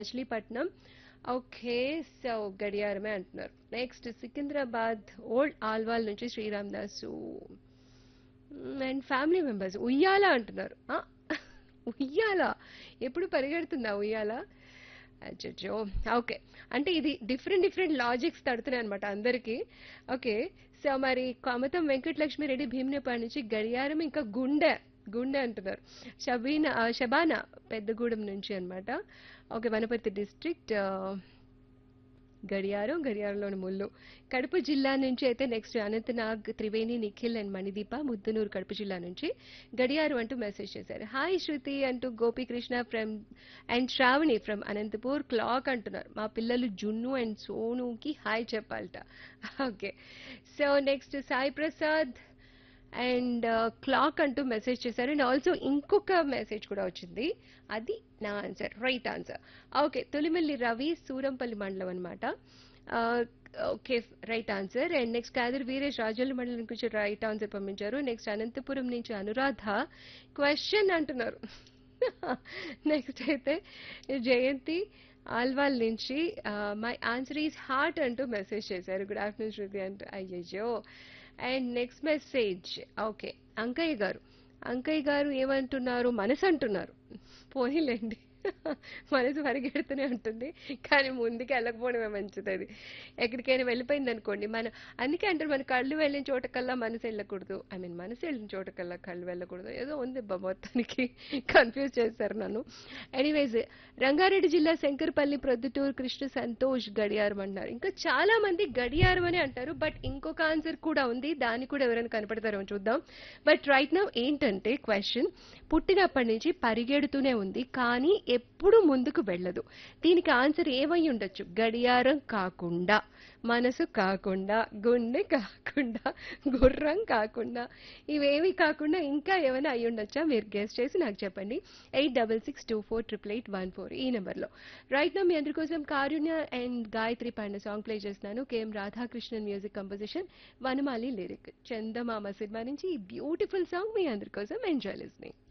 Machilipatnam okay so గడియారమే అంటున్నారు next Secunderabad old Alwal నుంచి Sriram Dasu and family members ఉయ్యాల అంటున్నారు ఆ, ఉయ్యాల ఎప్పుడు పరిగెడుతుందా ఉయ్యాల అచ్చో ఓకే అంటే ఇది డిఫరెంట్ డిఫరెంట్ లాజిక్స్ తడుతున్నాయి అనమాట అందరికీ ఓకే సో మరి కమతం వెంకటలక్ష్మి రెడ్డి భీమునిపాడు నుంచి గడియారం ఇంకా గుండె గుండె అంటున్నారు షబీనా ఆ, షబానా పెద్దగూడెం నుంచి అన్నమాట ఓకే వనపర్తి డిస్ట్రిక్ట్ గడియారం గడియారంలోని ముళ్ళు కడప జిల్లా నుంచి అయితే నెక్స్ట్ అనంతనాగ్ త్రివేణి నిఖిల్ అండ్ మణిదీప ముద్దునూరు కడప జిల్లా నుంచి గడియారం అంటూ మెసేజ్ చేశారు హాయ్ శృతి అంటూ Gopikrishna from and Sravani from Anantapur clock అంటున్నారు మా పిల్లలు జున్ను అండ్ సోనుకి హాయ్ చెప్పాలట okay so next Sai Prasad and clock అంటూ మెసేజ్ చేశారు అండ్ ఆల్సో ఇంకొక మెసేజ్ కూడా వచ్చింది అది నా answer right answer okay Tolimalli Ravi Surampalli మండలం అనమాట okay right answer and next Khader Veeresh Rajoli మండలం నుంచి రైట్ ఆన్సర్ పంపించారు నెక్స్ట్ అనంతపురం నుంచి అనురాధ క్వశ్చన్ అంటున్నారు నెక్స్ట్ అయితే జయంతి ఆల్వాల్ నుంచి మై ఆన్సర్ ఈజ్ హార్ట్ అంటూ మెసేజ్ చేశారు గుడ్ ఆఫ్టర్నూన్ శృతి అంటూ అయ్యయ్యో and next message okay Ankaiah garu Ankaiah గారు ఏమంటున్నారు మనసు అంటున్నారు పోనీలేండి మనసు పరిగెడుతూనే ఉంటుంది కానీ ముందుకు వెళ్ళకపోవడమే మంచిది అది ఎక్కడికైనా వెళ్ళిపోయింది అనుకోండి మన అందుకే అంటారు మన కళ్ళు వెళ్ళిన చోటకల్లా మనసు వెళ్ళకూడదు ఐ మీన్ మనసు వెళ్ళిన చోటకల్లా కళ్ళు వెళ్ళకూడదు ఏదో ఉంది బా మొత్తానికి కన్ఫ్యూజ్ చేశారు నన్ను ఎనీవేస్ రంగారెడ్డి జిల్లా శంకర్పల్లి ప్రొద్దుటూరు కృష్ణ సంతోష్ గడియారం అంటారు ఇంకా చాలా మంది గడియారం అని అంటారు బట్ ఇంకొక ఆన్సర్ కూడా ఉంది దాన్ని కూడా ఎవరైనా కనపడతారో చూద్దాం బట్ రైట్ నౌ ఏంటంటే క్వశ్చన్ పుట్టినప్పటి నుంచి పరిగెడుతూనే ఉంది కానీ ఎప్పుడు ముందుకు వెళ్ళదు దీనికి ఆన్సర్ ఏమై ఉండొచ్చు గడియారం కాకుండా మనసు కాకుండా గుండె కాకుండా గుర్రం కాకుండా ఇవేవి కాకుండా ఇంకా ఏమైనా అయి ఉండొచ్చా మీరు గెస్ట్ చేసి నాకు చెప్పండి eight double six two four triple eight one four ఈ నెంబర్లో రైట్ నా మీ అందరి కోసం కారుణ్య అండ్ గాయత్రి పాండ సాంగ్ ప్లే చేస్తున్నాను KM Radhakrishnan music composition Vanamali lyric Chandamama సినిమా నుంచి ఈ బ్యూటిఫుల్ సాంగ్ మీ అందరి కోసం ఎంజాయ్ లిస్నింగ్